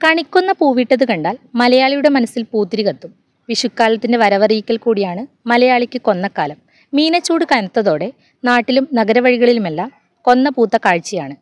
കണിക്കൊന്ന പൂവിട്ടത് കണ്ടാൽ മലയാളിയുടെ മനസ്സിൽ പൂത്തിരി കത്തും വിഷുക്കാലത്തിന്റെ വരവറിയിക്കൽ കൂടിയാണ് മലയാളിക്ക് കൊന്നക്കാലം മീനച്ചൂട് കനത്തതോടെ നാട്ടിലും നഗരവഴികളിലുമെല്ലാം കൊന്ന പൂത്ത കാഴ്ചയാണ്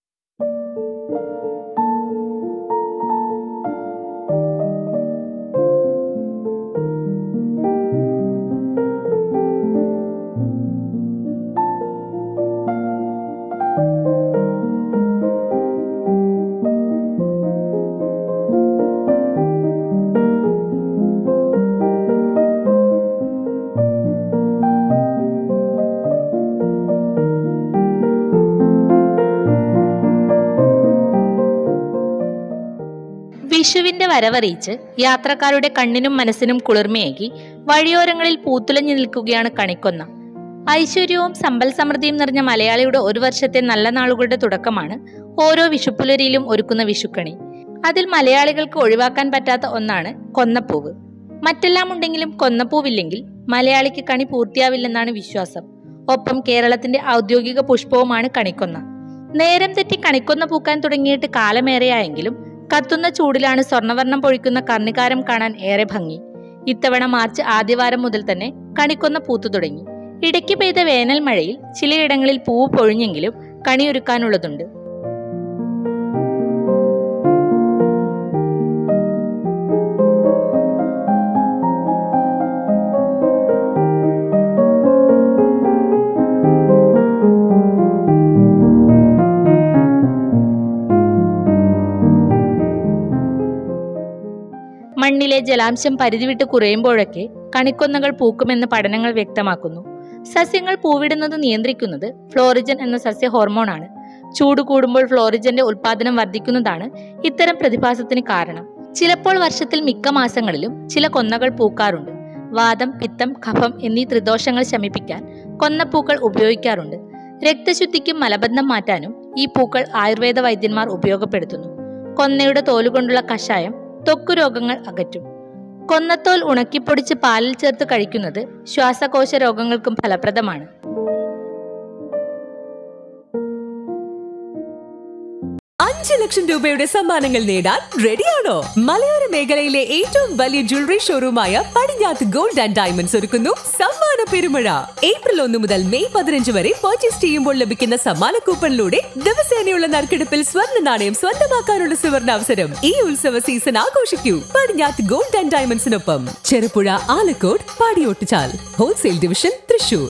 വിഷുവിന്റെ വരവറിയിച്ച് യാത്രക്കാരുടെ കണ്ണിനും മനസ്സിനും കുളിർമയേകി വഴിയോരങ്ങളിൽ പൂത്തുലഞ്ഞു നിൽക്കുകയാണ് കണിക്കൊന്ന ഐശ്വര്യവും സമ്പൽ സമൃദ്ധിയും നിറഞ്ഞ മലയാളിയുടെ ഒരു വർഷത്തെ നല്ല നാളുകളുടെ തുടക്കമാണ് ഓരോ വിഷുപ്പുലരിയിലും ഒരുക്കുന്ന വിഷുക്കണി അതിൽ മലയാളികൾക്ക് ഒഴിവാക്കാൻ പറ്റാത്ത ഒന്നാണ് കൊന്നപ്പൂവ് മറ്റെല്ലാം ഉണ്ടെങ്കിലും കൊന്നപ്പൂവില്ലെങ്കിൽ മലയാളിക്ക് കണി പൂർത്തിയാവില്ലെന്നാണ് വിശ്വാസം ഒപ്പം കേരളത്തിന്റെ ഔദ്യോഗിക പുഷ്പവുമാണ് കണിക്കൊന്ന നേരം തെറ്റി കണിക്കൊന്ന പൂക്കാൻ തുടങ്ങിയിട്ട് കാലമേറെയായെങ്കിലും കത്തുന്ന ചൂടിലാണ് സ്വർണ്ണവർണ്ണം പൊഴിക്കുന്ന കർണികാരം കാണാൻ ഏറെ ഭംഗി ഇത്തവണ മാർച്ച് ആദ്യവാരം മുതൽ തന്നെ കണിക്കൊന്ന പൂത്തു തുടങ്ങി ഇടയ്ക്ക് പെയ്ത വേനൽ മഴയിൽ ചിലയിടങ്ങളിൽ പൂവ് പൊഴിഞ്ഞെങ്കിലും കണിയൊരുക്കാനുള്ളതുണ്ട് മണ്ണിലെ ജലാംശം പരിധിവിട്ട് കുറയുമ്പോഴൊക്കെ കണിക്കൊന്നകൾ പൂക്കുമെന്ന് പഠനങ്ങൾ വ്യക്തമാക്കുന്നു സസ്യങ്ങൾ പൂവിടുന്നത് നിയന്ത്രിക്കുന്നത് ഫ്ലോറിജൻ എന്ന സസ്യ ഹോർമോണാണ് ചൂട് കൂടുമ്പോൾ ഫ്ലോറിജന്റെ ഉൽപാദനം വർദ്ധിക്കുന്നതാണ് ഇത്തരം പ്രതിഭാസത്തിന് കാരണം ചിലപ്പോൾ വർഷത്തിൽ മിക്ക മാസങ്ങളിലും ചില കൊന്നകൾ പൂക്കാറുണ്ട് വാദം പിത്തം കഫം എന്നീ ത്രിദോഷങ്ങൾ ശമിപ്പിക്കാൻ കൊന്നപ്പൂക്കൾ ഉപയോഗിക്കാറുണ്ട് രക്തശുദ്ധിക്കും മലബന്ധം മാറ്റാനും ഈ പൂക്കൾ ആയുർവേദ വൈദ്യന്മാർ ഉപയോഗപ്പെടുത്തുന്നു കൊന്നയുടെ തോലുകൊണ്ടുള്ള കഷായം ത്വക്കു രോഗങ്ങൾ അകറ്റും കൊന്നത്തോൽ ഉണക്കിപ്പൊടിച്ച് പാലിൽ ചേർത്ത് കഴിക്കുന്നത് ശ്വാസകോശ രോഗങ്ങൾക്കും ഫലപ്രദമാണ് അഞ്ച് ലക്ഷം രൂപയുടെ സമ്മാനങ്ങൾ നേടാൻ റെഡിയാണോ മലയോര മേഖലയിലെ ഏറ്റവും വലിയ ജ്വല്ലറി ഷോറൂമായ പടിഞ്ഞാത്ത് ഗോൾഡ് ആൻഡ് ഡയമണ്ട്സ് ഒരുക്കുന്നു സമ്മാന പെരുമഴ ഏപ്രിൽ ഒന്ന് മുതൽ മെയ് പതിനഞ്ച് വരെ പർച്ചേസ് ചെയ്യുമ്പോൾ ലഭിക്കുന്ന സമ്മാന കൂപ്പണിലൂടെ ദിവസേനയുള്ള നറുക്കെടുപ്പിൽ സ്വർണ്ണ നാണയം സ്വന്തമാക്കാനുള്ള സുവർണ അവസരം ഈ ഉത്സവ സീസൺ ആഘോഷിക്കൂ പടിഞ്ഞാത്ത് ഗോൾഡ് ആൻഡ് ഡയമണ്ട്സിനൊപ്പം ചെറുപുഴ ആലക്കോട് പാടിയോട്ടുചാൽ ഹോൾസെയിൽ ഡിവിഷൻ തൃശൂർ